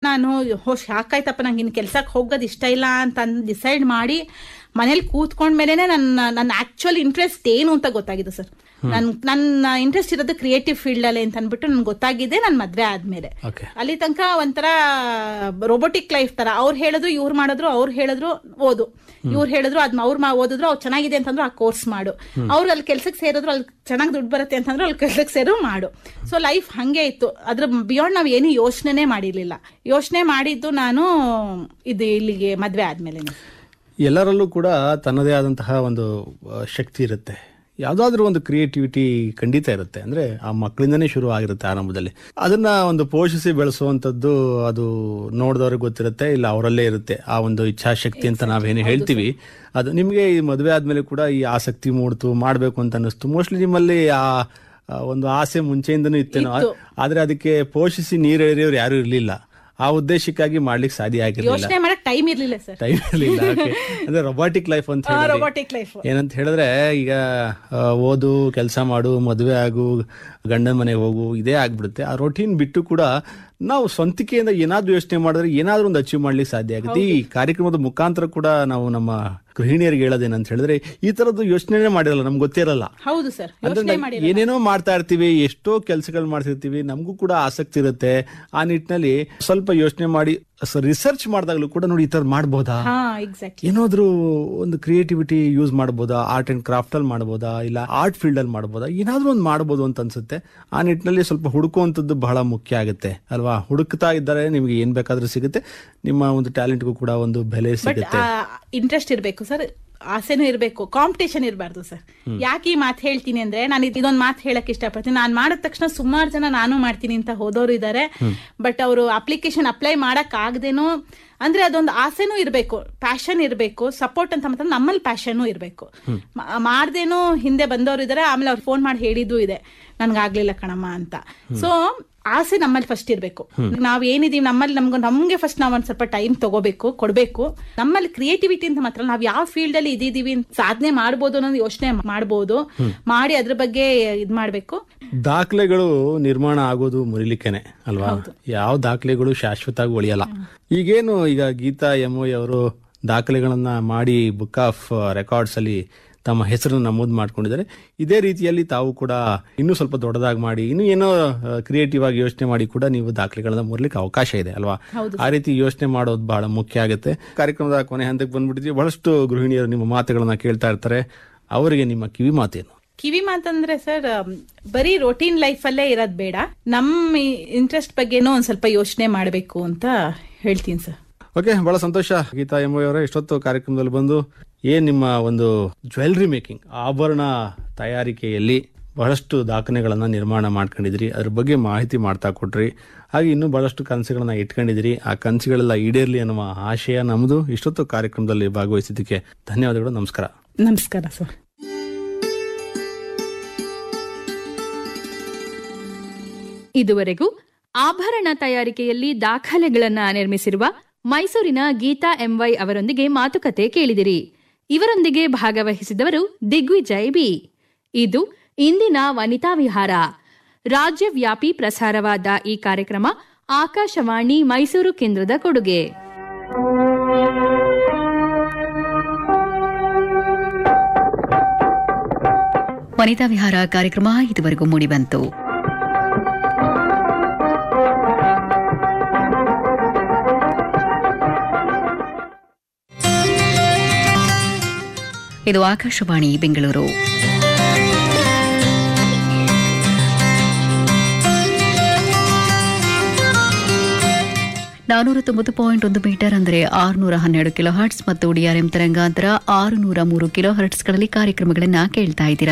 ನಾನು ಹೋ ಶಾಕ್ ಆಯ್ತಪ್ಪ ನಂಗೆ ಇನ್ನು ಕೆಲ್ಸಕ್ಕೆ ಹೋಗೋದು ಇಷ್ಟ ಇಲ್ಲ ಅಂತ ಡಿಸೈಡ್ ಮಾಡಿ ಮನೇಲಿ ಕೂತ್ಕೊಂಡ್ಮೇಲೆ ನನ್ನ ನನ್ನ ಆಕ್ಚುಯಲ್ ಇಂಟ್ರೆಸ್ಟ್ ಏನು ಅಂತ ಗೊತ್ತಾಗಿದೆ ಸರ್ ನನ್ ನನ್ನ ಇಂಟ್ರೆಸ್ಟ್ ಇರೋದು ಕ್ರಿಯೇಟಿವ್ ಫೀಲ್ಡ್ ಅಲ್ಲಿ ಅಂತ ಅಂದ್ಬಿಟ್ಟು ನನ್ಗೆ ಗೊತ್ತಾಗಿದೆ ನನ್ನ ಮದ್ವೆ ಆದ್ಮೇಲೆ ಓಕೆ ಅಲ್ಲಿ ತನಕ ಒಂಥರ ರೋಬೋಟಿಕ್ ಲೈಫ್ ತರ ಅವ್ರು ಹೇಳಿದ್ರು ಇವ್ರು ಮಾಡಿದ್ರು ಅವ್ರು ಹೇಳಿದ್ರು ಓದು ಇವ್ರು ಹೇಳಿದ್ರು ಅದ್ನ ಅವ್ರು ಮಾ ಓದಿದ್ರು ಅವ್ರು ಚೆನ್ನಾಗಿದೆ ಅಂತಂದ್ರು ಆ ಕೋರ್ಸ್ ಮಾಡು ಅವ್ರು ಅಲ್ಲಿ ಕೆಲ್ಸಕ್ಕೆ ಸೇರಿದ್ರು ಅಲ್ಲಿ ಚೆನ್ನಾಗಿ ದುಡ್ಡು ಬರುತ್ತೆ ಅಂತಂದ್ರು ಅಲ್ಲಿ ಕೆಲ್ಸಕ್ಕೆ ಸೇರು ಮಾಡು ಸೊ ಲೈಫ್ ಹಂಗೆ ಇತ್ತು ಅದ್ರ ಬಿಯಾಂಡ್ ನಾವ್ ಏನು ಯೋಚನೆನೇ ಮಾಡಿರ್ಲಿಲ್ಲ ಯೋಚನೆ ಮಾಡಿದ್ದು ನಾನು ಇದು ಇಲ್ಲಿಗೆ ಮದ್ವೆ ಆದ್ಮೇಲೆ ಎಲ್ಲರಲ್ಲೂ ಕೂಡ ತನ್ನದೇ ಆದಂತಹ ಒಂದು ಆ, ಶಕ್ತಿ ಇರುತ್ತೆ ಯಾವುದಾದ್ರೂ ಒಂದು ಕ್ರಿಯೇಟಿವಿಟಿ ಖಂಡಿತ ಇರುತ್ತೆ ಅಂದ್ರೆ ಆ ಮಕ್ಕಳಿಂದನೇ ಶುರು ಆಗಿರುತ್ತೆ ಆರಂಭದಲ್ಲಿ ಅದನ್ನ ಒಂದು ಪೋಷಿಸಿ ಬೆಳೆಸುವಂಥದ್ದು ಅದು ನೋಡಿದವ್ರಿಗೆ ಗೊತ್ತಿರುತ್ತೆ ಇಲ್ಲ ಅವರಲ್ಲೇ ಇರುತ್ತೆ ಆ ಒಂದು ಇಚ್ಛಾಶಕ್ತಿ ಅಂತ ನಾವೇನು ಹೇಳ್ತೀವಿ ಅದು ನಿಮಗೆ ಈ ಮದುವೆ ಆದ್ಮೇಲೆ ಕೂಡ ಈ ಆಸಕ್ತಿ ಮೂಡ್ತು ಮಾಡಬೇಕು ಅಂತ ಅನ್ನಿಸ್ತು ಮೋಸ್ಟ್ಲಿ ನಿಮ್ಮಲ್ಲಿ ಆ ಆ ಒಂದು ಆಸೆ ಮುಂಚೆಯಿಂದನೂ ಇತ್ತೇನೋ ಆದ್ರೆ ಅದಕ್ಕೆ ಪೋಷಿಸಿ ನೀರು ಎರೆಯೋರು ಯಾರು ಇರಲಿಲ್ಲ ಆ ಉದ್ದೇಶಕ್ಕಾಗಿ ಮಾಡ್ಲಿಕ್ಕೆ ಸಾಧ್ಯ ಆಗಿರಲಿಲ್ಲ ಯೋಚನೆ ಮಾಡಕ್ ಟೈಮ್ ಇರ್ಲಿಲ್ಲ ಸರ್ ಟೈಮ್ ಇರಲಿಲ್ಲ ಅಂದ್ರೆ ರೊಬಾಟಿಕ್ ಲೈಫ್ ಅಂತ ಹೇಳಿ ರೋಬೋಟಿಕ್ ಲೈಫ್ ಏನಂತ ಹೇಳಿದ್ರೆ ಈಗ ಆ, ಓದು ಕೆಲಸ ಮಾಡು ಮದುವೆ ಆಗು ಗಂಡನ ಮನೆಗೆ ಹೋಗು ಇದೇ ಆಗ್ಬಿಡುತ್ತೆ ಆ ರೊಟೀನ್ ಬಿಟ್ಟು ಕೂಡ ನಾವು ಸ್ವಂತಿಕೆಯಿಂದ ಏನಾದ್ರೂ ಯೋಚನೆ ಮಾಡಿದ್ರೆ ಏನಾದ್ರೂ ಒಂದು ಅಚೀವ್ ಮಾಡ್ಲಿಕ್ಕೆ ಸಾಧ್ಯ ಆಗುತ್ತೆ ಈ ಕಾರ್ಯಕ್ರಮದ ಮುಖಾಂತರ ಕೂಡ ನಾವು ನಮ್ಮ ಗೃಹಿಣಿಯರಿಗೆ ಹೇಳೋದೇನಂತ ಹೇಳಿದ್ರೆ ಈ ತರದ್ದು ಯೋಚನೆ ಮಾಡಿರಲ್ಲ ನಮ್ಗೆ ಗೊತ್ತೇ ಇರಲ್ಲ ಹೌದು ಸರ್ ಅಂದ್ರೆ ಯೋಚನೆ ನಾವ್ ಮಾಡಿ ಏನೇನೋ ಮಾಡ್ತಾ ಇರ್ತೀವಿ ಎಷ್ಟೋ ಕೆಲಸಗಳು ಮಾಡ್ತಿರ್ತೀವಿ ನಮಗೂ ಕೂಡ ಆಸಕ್ತಿ ಇರುತ್ತೆ ಆ ನಿಟ್ಟಿನಲ್ಲಿ ಸ್ವಲ್ಪ ಯೋಚನೆ ಮಾಡಿ ರಿಸರ್ಚ್ ಮಾಡಿದಾಗಲೂ ಕೂಡ ನೋಡಿ ಈ ತರ ಮಾಡ್ಬೋದಾ ಹಾ ಎಕ್ಸಾಕ್ಟ್ಲಿ ಏನಾದ್ರೂ ಒಂದು ಕ್ರಿಯೇಟಿವಿಟಿ ಯೂಸ್ ಮಾಡ್ಬೋದಾ ಆರ್ಟ್ ಅಂಡ್ ಕ್ರಾಫ್ಟ್ ಅಲ್ಲಿ ಮಾಡ್ಬೋದಾ ಇಲ್ಲ ಆರ್ಟ್ ಫೀಲ್ಡ್ ಅಲ್ಲಿ ಮಾಡ್ಬೋದಾ ಏನಾದ್ರೂ ಒಂದು ಮಾಡ್ಬೋದು ಅಂತ ಅನ್ಸುತ್ತೆ ಆ ನಿಟ್ಟಿನಲ್ಲಿ ಸ್ವಲ್ಪ ಹುಡುಕುವಂಥದ್ದು ಬಹಳ ಮುಖ್ಯ ಆಗುತ್ತೆ ಅಲ್ವಾ ಹುಡುಕ್ತಾ ಇದ್ದಾರೆ ನಿಮ್ಗೆ ಏನ್ ಬೇಕಾದ್ರೂ ಸಿಗುತ್ತೆ ನಿಮ್ಮ ಒಂದು ಟ್ಯಾಲೆಂಟ್ಗೂ ಕೂಡ ಒಂದು ಬೆಲೆ ಬಟ್ ಸಿಗುತ್ತೆ ಇಂಟ್ರೆಸ್ಟ್ ಇರಬೇಕು ಸರ್ ಆಸೆನೂ ಇರಬೇಕು ಕಾಂಪಿಟೇಷನ್ ಇರಬಾರ್ದು ಸರ್ ಯಾಕೆ ಈ ಮಾತು ಹೇಳ್ತೀನಿ ಅಂದ್ರೆ ನಾನು ಇದೊಂದು ಮಾತು ಹೇಳಕ್ ಇಷ್ಟಪಡ್ತೀನಿ ನಾನು ಮಾಡಿದ ತಕ್ಷಣ ಸುಮಾರು ಜನ ನಾನು ಮಾಡ್ತೀನಿ ಅಂತ ಹೋದವರು ಇದ್ದಾರೆ ಬಟ್ ಅವರು ಅಪ್ಲಿಕೇಶನ್ ಅಪ್ಲೈ ಮಾಡಕ್ ಆಗದೇನೋ ಅಂದ್ರೆ ಅದೊಂದು ಆಸೆನೂ ಇರಬೇಕು ಪ್ಯಾಷನ್ ಇರಬೇಕು ಸಪೋರ್ಟ್ ಅಂತ ಮಾತ್ರ ನಮ್ಮಲ್ಲಿ ಪ್ಯಾಷನ್ ಇರಬೇಕು ಮಾಡ್ದೇನೋ ಹಿಂದೆ ಬಂದವರು ಇದಾರೆ ಆಮೇಲೆ ಅವ್ರು ಫೋನ್ ಮಾಡಿ ಹೇಳಿದ್ದು ಇದೆ ನನ್ಗಾಗ್ಲಿಲ್ಲ ಕಣಮ್ಮ ಅಂತ ಸೊ ಆಸೆ ನಮ್ಮಲ್ಲಿ ಫಸ್ಟ್ ಇರಬೇಕು ನಾವ್ ಏನಿದೀವಿ ನಮ್ಮಲ್ಲಿ ನಮ್ಗೆ ನಮ್ಗೆ ಫಸ್ಟ್ ನಾವ್ ಒಂದ್ ಸ್ವಲ್ಪ ಟೈಮ್ ತಗೋಬೇಕು ಕೊಡ್ಬೇಕು ನಮ್ಮಲ್ಲಿ ಕ್ರಿಯೇಟಿವಿಟಿ ಅಂತ ಮಾತ್ರ ನಾವ್ ಯಾವ ಫೀಲ್ಡ್ ಅಲ್ಲಿ ಇದಿದೀವಿ ಸಾಧನೆ ಮಾಡ್ಬೋದು ಅನ್ನೋದು ಯೋಚನೆ ಮಾಡ್ಬೋದು ಮಾಡಿ ಅದ್ರ ಬಗ್ಗೆ ಇದ್ ಮಾಡ್ಬೇಕು ದಾಖಲೆಗಳು ನಿರ್ಮಾಣ ಆಗೋದು ಮುರಿಲಿಕ್ಕೆನೆ ಅಲ್ವಾ ಯಾವ ದಾಖಲೆಗಳು ಶಾಶ್ವತವಾಗಿ ಉಳಿಯಲ್ಲ ಈಗೇನು ಈಗ ಗೀತಾ ಎಂ ಅವರು ದಾಖಲೆಗಳನ್ನ ಮಾಡಿ ಬುಕ್ ಆಫ್ ರೆಕಾರ್ಡ್ಸ್ ಅಲ್ಲಿ ತಮ್ಮ ಹೆಸರನ್ನು ನಮೂದು ಮಾಡ್ಕೊಂಡಿದ್ದಾರೆ ಇದೇ ರೀತಿಯಲ್ಲಿ ತಾವು ಕೂಡ ಇನ್ನೂ ಸ್ವಲ್ಪ ದೊಡ್ಡದಾಗಿ ಮಾಡಿ ಇನ್ನೂ ಏನೋ ಕ್ರಿಯೇಟಿವ್ ಆಗಿ ಯೋಚನೆ ಮಾಡಿ ಕೂಡ ನೀವು ದಾಖಲೆಗಳನ್ನ ಮುರ್ಲಿಕ್ಕೆ ಅವಕಾಶ ಇದೆ ಅಲ್ವಾ ಆ ರೀತಿ ಯೋಚನೆ ಮಾಡೋದು ಬಹಳ ಮುಖ್ಯ ಆಗುತ್ತೆ ಕಾರ್ಯಕ್ರಮದ ಕೊನೆ ಹಂತಕ್ಕೆ ಬಂದ್ಬಿಟ್ಟಿದ್ವಿ ಬಹಳಷ್ಟು ಗೃಹಿಣಿಯರು ನಿಮ್ಮ ಮಾತುಗಳನ್ನ ಕೇಳ್ತಾ ಇರ್ತಾರೆ ಅವರಿಗೆ ನಿಮ್ಮ ಕಿವಿ ಮಾತೇನು ಕಿವಿ ಮಾತಂದ್ರೆ ಸರ್ ಬರೀ ರೊಟೀನ್ ಲೈಫ್ ಅಲ್ಲೇ ಇರೋದ್ ಬೇಡ ನಮ್ಮ ಇಂಟ್ರೆಸ್ಟ್ ಬಗ್ಗೆನೂ ಒಂದ್ ಸ್ವಲ್ಪ ಯೋಚನೆ ಮಾಡ್ಬೇಕು ಅಂತ ಹೇಳ್ತೀನಿ ಸರ್ ಓಕೆ ಬಹಳ ಸಂತೋಷ ಗೀತಾ ಎಂ ಅವರೇ ಇಷ್ಟೊತ್ತು ಕಾರ್ಯಕ್ರಮದಲ್ಲಿ ಬಂದು ಏನ್ ನಿಮ್ಮ ಒಂದು ಜ್ಯುವೆಲ್ರಿ ಮೇಕಿಂಗ್ ಆಭರಣ ತಯಾರಿಕೆಯಲ್ಲಿ ಬಹಳಷ್ಟು ದಾಖಲೆಗಳನ್ನ ನಿರ್ಮಾಣ ಮಾಡ್ಕೊಂಡಿದ್ರಿ ಅದ್ರ ಬಗ್ಗೆ ಮಾಹಿತಿ ಮಾಡ್ತಾ ಕೊಟ್ರಿ ಹಾಗೆ ಇನ್ನೂ ಬಹಳಷ್ಟು ಕನಸುಗಳನ್ನ ಇಟ್ಕೊಂಡಿದ್ರಿ ಆ ಕನಸುಗಳೆಲ್ಲ ಈಡೇರ್ಲಿ ಅನ್ನುವ ಆಶಯ ನಮ್ದು ಇಷ್ಟೊತ್ತು ಕಾರ್ಯಕ್ರಮದಲ್ಲಿ ಭಾಗವಹಿಸಿದ್ದಕ್ಕೆ ಧನ್ಯವಾದಗಳು ನಮಸ್ಕಾರ ನಮಸ್ಕಾರ ಸರ್ ಇದುವರೆಗೂ ಆಭರಣ ತಯಾರಿಕೆಯಲ್ಲಿ ದಾಖಲೆಗಳನ್ನ ನಿರ್ಮಿಸಿರುವ ಮೈಸೂರಿನ ಗೀತಾ ಎಂವೈ ಅವರೊಂದಿಗೆ ಮಾತುಕತೆ ಕೇಳಿದಿರಿ ಇವರೊಂದಿಗೆ ಭಾಗವಹಿಸಿದವರು ದಿಗ್ವಿಜಯ್ ಬಿ ಇದು ಇಂದಿನ ವನಿತಾ ವಿಹಾರ ರಾಜ್ಯವ್ಯಾಪಿ ಪ್ರಸಾರವಾದ ಈ ಕಾರ್ಯಕ್ರಮ ಆಕಾಶವಾಣಿ ಮೈಸೂರು ಕೇಂದ್ರದ ಕೊಡುಗೆ ವನಿತಾ ವಿಹಾರ ಕಾರ್ಯಕ್ರಮ ಇದುವರೆಗೂ ಮೂಡಿಬಂತು ಇದು ಆಕಾಶವಾಣಿ ಬೆಂಗಳೂರು ನಾನೂರ ತೊಂಬತ್ತು ಪಾಯಿಂಟ್ ಒಂದು ಮೀಟರ್ ಅಂದರೆ ಆರುನೂರ ಹನ್ನೆರಡು ಕಿಲೋ ಹರ್ಟ್ಸ್ ಮತ್ತು ಡಿಆರ್ಎಂ ತರಂಗಾಂತರ ಆರುನೂರ ಮೂರು ಕಿಲೋ ಹರ್ಟ್ಸ್ಗಳಲ್ಲಿ ಕಾರ್ಯಕ್ರಮಗಳನ್ನು ಕೇಳ್ತಾ ಇದ್ದೀರಾ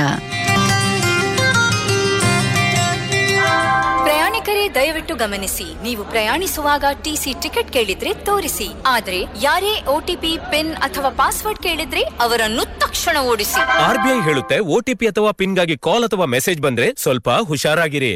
ಪ್ರಯಾಣಿಕರೇ ದಯವಿಟ್ಟು ಗಮನಿಸಿ ನೀವು ಪ್ರಯಾಣಿಸುವಾಗ ಟಿಸಿ ಟಿಕೆಟ್ ಕೇಳಿದ್ರೆ ತೋರಿಸಿ ಆದ್ರೆ ಯಾರೇ ಒಟಿಪಿ ಪಿನ್ ಅಥವಾ ಪಾಸ್ವರ್ಡ್ ಕೇಳಿದ್ರೆ ಅವರನ್ನು ತಕ್ಷಣ ಓಡಿಸಿ ಆರ್ಬಿಐ ಹೇಳುತ್ತೆ ಒಟಿಪಿ ಅಥವಾ ಪಿನ್ಗಾಗಿ ಕಾಲ್ ಅಥವಾ ಮೆಸೇಜ್ ಬಂದ್ರೆ ಸ್ವಲ್ಪ ಹುಷಾರಾಗಿರಿ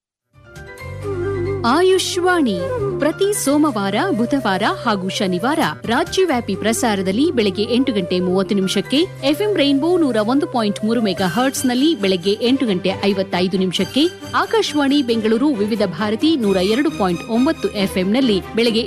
ಆಯುಷ್ವಾಣಿ ಪ್ರತಿ ಸೋಮವಾರ ಬುಧವಾರ ಹಾಗೂ ಶನಿವಾರ ರಾಜ್ಯವ್ಯಾಪಿ ಪ್ರಸಾರದಲ್ಲಿ ಬೆಳಗ್ಗೆ ಎಂಟು ಗಂಟೆ ಮೂವತ್ತು ನಿಮಿಷಕ್ಕೆ ಎಫ್ಎಂ ರೈನ್ಬೋ ನೂರ ಒಂದು ಪಾಯಿಂಟ್ ಮೂರು ಮೆಗಾ ಹರ್ಟ್ಸ್ನಲ್ಲಿ ಬೆಳಗ್ಗೆ ಎಂಟು ಗಂಟೆ ಐವತ್ತೈದು ನಿಮಿಷಕ್ಕೆ ಆಕಾಶವಾಣಿ ಬೆಂಗಳೂರು ವಿವಿಧ ಭಾರತಿ ನೂರ ಎರಡು ಪಾಯಿಂಟ್ ಒಂಬತ್ತು ಎಫ್ಎಂನಲ್ಲಿ ಬೆಳಗ್ಗೆ